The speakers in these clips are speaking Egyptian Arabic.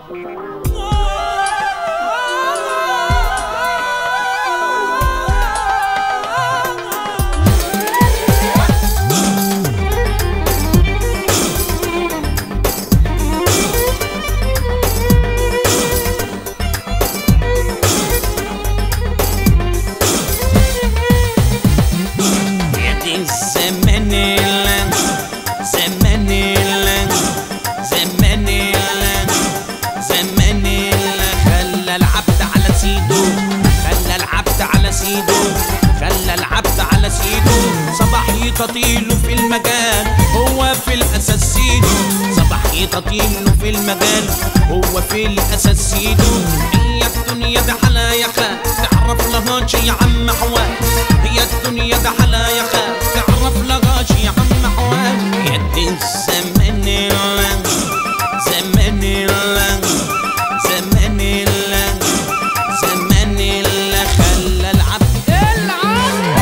يا دي الزمن اللي زمن اللي زمن اللي زمن اللي خلى العبد على سيده خلى العبد على سيده خلى العبد على سيده صباح يطيله في المجال هو في الاساس سيده صباح يطيله في المجال هو في الاساس سيده هي الدنيا ده حلا يا خال تعرف لها شي يا عم حوال هي الدنيا ده حلا يا خال تعرف لها شي يا عم حوال يد الزمن اللي زمن اللي زمن اللي زمن اللي خلى العبد العبد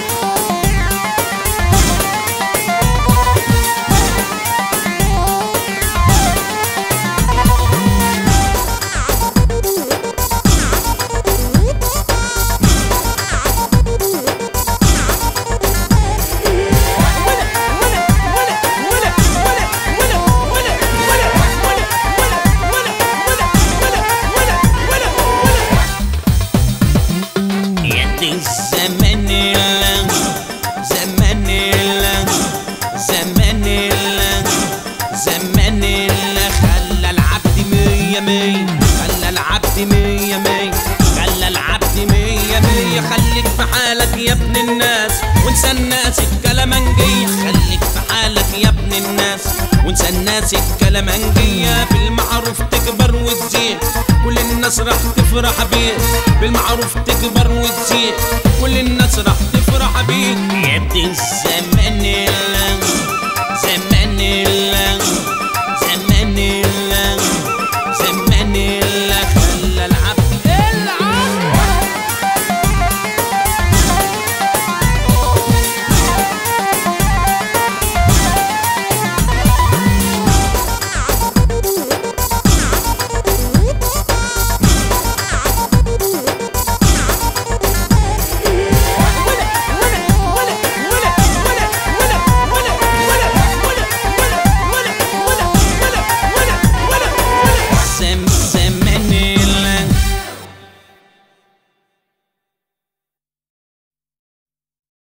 يد الزمن اللي زمن اللي زمن اللي زمن اللي خلى العبد مية مية خلى العبد مية مية خلى العبد مية مية خليك في حالك يا ابن الناس وانسى الناس الكلامنجية خليك في حالك يا ابن الناس وانسى الناس الكلامنجية بالمعروف تكبر وتزيد كل الناس راح تفرح بيك بالمعروف تكبر وتزيد كل الناس راح تفرح بيك يا ابن الزمن اللي زمن